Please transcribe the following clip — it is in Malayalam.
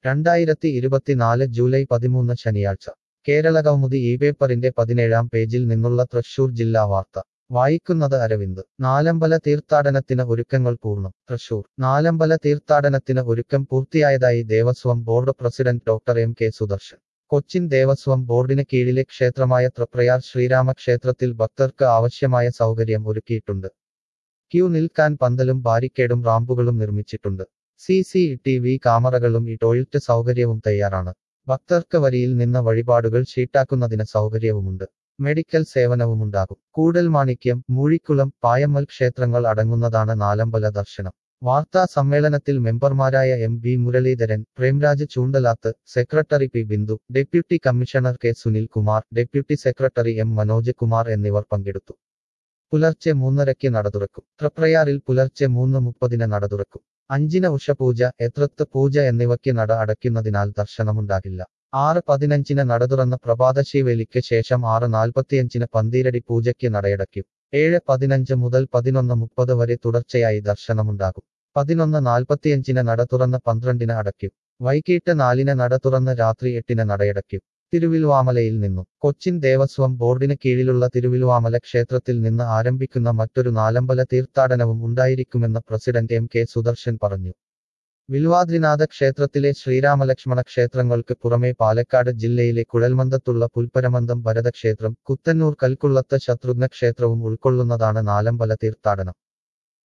രണ്ടായിരത്തി ഇരുപത്തിനാല് ജൂലൈ പതിമൂന്ന് ശനിയാഴ്ച കേരള കൗമുദി ഈ പേപ്പറിന്റെ പതിനേഴാം പേജിൽ നിന്നുള്ള തൃശൂർ ജില്ലാ വാർത്ത വായിക്കുന്നത് അരവിന്ദ് നാലമ്പല തീർത്ഥാടനത്തിന് ഒരുക്കങ്ങൾ പൂർണ്ണം തൃശൂർ നാലമ്പല തീർത്ഥാടനത്തിന് ഒരുക്കം പൂർത്തിയായതായി Devaswom board president doctor M K Sudarshan Cochin Devaswom ബോർഡിന് കീഴിലെ ക്ഷേത്രമായ തൃപ്രയാർ ശ്രീരാമ ക്ഷേത്രത്തിൽ ഭക്തർക്ക് ആവശ്യമായ സൗകര്യം ഒരുക്കിയിട്ടുണ്ട് ക്യൂ നിൽക്കാൻ പന്തലും ബാരിക്കേഡും റാമ്പുകളും നിർമ്മിച്ചിട്ടുണ്ട് സി സി ടി വി ക്യാമറകളും ഈ ടോയ്ലറ്റ് സൗകര്യവും തയ്യാറാണ് ഭക്തർക്ക് വരിയിൽ നിന്ന് വഴിപാടുകൾ ഷീട്ടാക്കുന്നതിന് സൗകര്യവുമുണ്ട് മെഡിക്കൽ സേവനവുമുണ്ടാകും കൂടൽമാണിക്യം മൂഴിക്കുളം പായമ്മൽ ക്ഷേത്രങ്ങൾ അടങ്ങുന്നതാണ് നാലമ്പല ദർശനം വാർത്താ സമ്മേളനത്തിൽ മെമ്പർമാരായ M B Muraleedharan Premraj Choondalath secretary P Bindu deputy commissioner K Sunil Kumar deputy secretary M Manoj Kumar എന്നിവർ പങ്കെടുത്തു പുലർച്ചെ മൂന്നരയ്ക്ക് നട തുറക്കും തൃപ്രയാറിൽ പുലർച്ചെ മൂന്ന് മുപ്പതിന് നട തുറക്കും അഞ്ചിന് ഉഷപൂജ എത്രത്ത് പൂജ എന്നിവയ്ക്ക് നട അടയ്ക്കുന്നതിനാൽ ദർശനമുണ്ടാകില്ല ആറ് പതിനഞ്ചിന് നട തുറന്ന പ്രഭാതശീവേലിക്ക് ശേഷം ആറ് നാൽപ്പത്തിയഞ്ചിന് പന്തീരടി പൂജയ്ക്ക് നടയടയ്ക്കും ഏഴ് പതിനഞ്ച് മുതൽ പതിനൊന്ന് മുപ്പത് വരെ തുടർച്ചയായി ദർശനമുണ്ടാകും പതിനൊന്ന് നാൽപ്പത്തിയഞ്ചിന് നട തുറന്ന് പന്ത്രണ്ടിന് അടയ്ക്കും വൈകിട്ട് നാലിന് നട തുറന്ന് രാത്രി എട്ടിന് നടയടയ്ക്കും തിരുവിൽവാമലയിൽ നിന്നും കൊച്ചിൻ ദേവസ്വം ബോർഡിന് കീഴിലുള്ള തിരുവിൽവാമല ക്ഷേത്രത്തിൽ നിന്ന് ആരംഭിക്കുന്ന മറ്റൊരു നാലമ്പല തീർത്ഥാടനവും ഉണ്ടായിരിക്കുമെന്ന് പ്രസിഡന്റ് എം കെ സുദർശൻ പറഞ്ഞു വിൽവാദ്രിനാഥ ക്ഷേത്രത്തിലെ ശ്രീരാമലക്ഷ്മണ ക്ഷേത്രങ്ങൾക്ക് പുറമെ പാലക്കാട് ജില്ലയിലെ കുഴൽമന്ദത്തുള്ള പുൽപ്പരമന്ദം ഭരതക്ഷേത്രം കുത്തന്നൂർ കൽക്കുള്ളത്ത് ശത്രുഘ്ന ക്ഷേത്രവും ഉൾക്കൊള്ളുന്നതാണ് നാലമ്പല തീർത്ഥാടനം